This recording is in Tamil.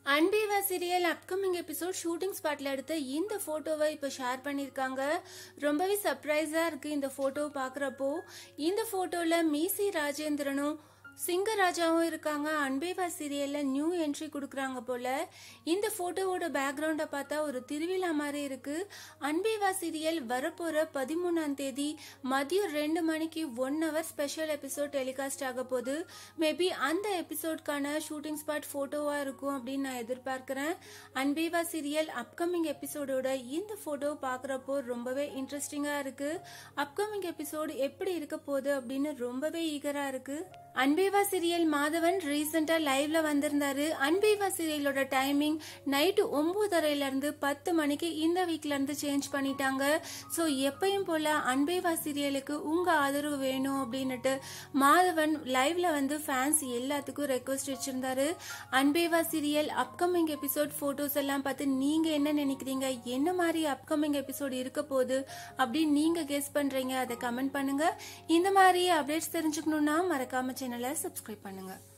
அன்பேவா சீரியல் அப்கமிங் எபிசோட் ஷூட்டிங் ஸ்பாட்ல எடுத்த இந்த போட்டோவை இப்போ ஷேர் பண்ணியிருக்காங்க ரொம்பவே சர்ப்ரைஸா இருக்கு இந்த போட்டோ பார்க்குறப்போ இந்த போட்டோல மீசி ராஜேந்திரனும் சிங்கராஜாவும் இருக்காங்க அன்பேவா சீரியல்ல நியூ என்ட்ரி கொடுக்குறாங்க போல இந்த போட்டோவோட பேக்ரவுண்டை பார்த்தா ஒரு திருவிழா மாதிரி இருக்கு அன்பேவா சீரியல் வரப்போற பதிமூணாம் தேதி மதியம் ரெண்டு மணிக்கு one hour special episode telecast ஆக போகுது மேபி அந்த எபிசோட்கான ஷூட்டிங் ஸ்பாட் போட்டோவா இருக்கும் அப்படின்னு நான் எதிர்பார்க்கிறேன் அன்பேவா சீரியல் அப்கமிங் எபிசோடோட இந்த போட்டோ பார்க்குறப்போ ரொம்பவே இன்ட்ரெஸ்டிங்கா இருக்கு அப்கமிங் எபிசோடு எப்படி இருக்க போகுது அப்படின்னு ரொம்பவே ஈகரா இருக்கு அன்பேவா சீரியல் மாதவன் ரீசெண்டா லைவ்ல வந்திருந்தாரு அன்பேவா சீரியலோட டைமிங் நைட்டு ஒன்பதரைல இருந்து பத்து மணிக்கு இந்த வீக்ல இருந்து சேஞ்ச் பண்ணிட்டாங்க ஸோ எப்பயும் போல அன்பேவா சீரியலுக்கு உங்க ஆதரவு வேணும் அப்படின்னுட்டு மாதவன் லைவ்ல வந்து ஃபேன்ஸ் எல்லாத்துக்கும் ரெக்வஸ்ட் வச்சிருந்தாரு Anbe Vaa serial upcoming episode photos எல்லாம் பார்த்து நீங்க என்ன நினைக்கிறீங்க என்ன மாதிரி அப்கமிங் எபிசோட் இருக்க போகுது அப்படின்னு நீங்க கெஸ் பண்றீங்க அதை கமெண்ட் பண்ணுங்க இந்த மாதிரி அப்டேட்ஸ் தெரிஞ்சுக்கணும்னா மறக்காம சேனலை சப்ஸ்கிரைப் பண்ணுங்க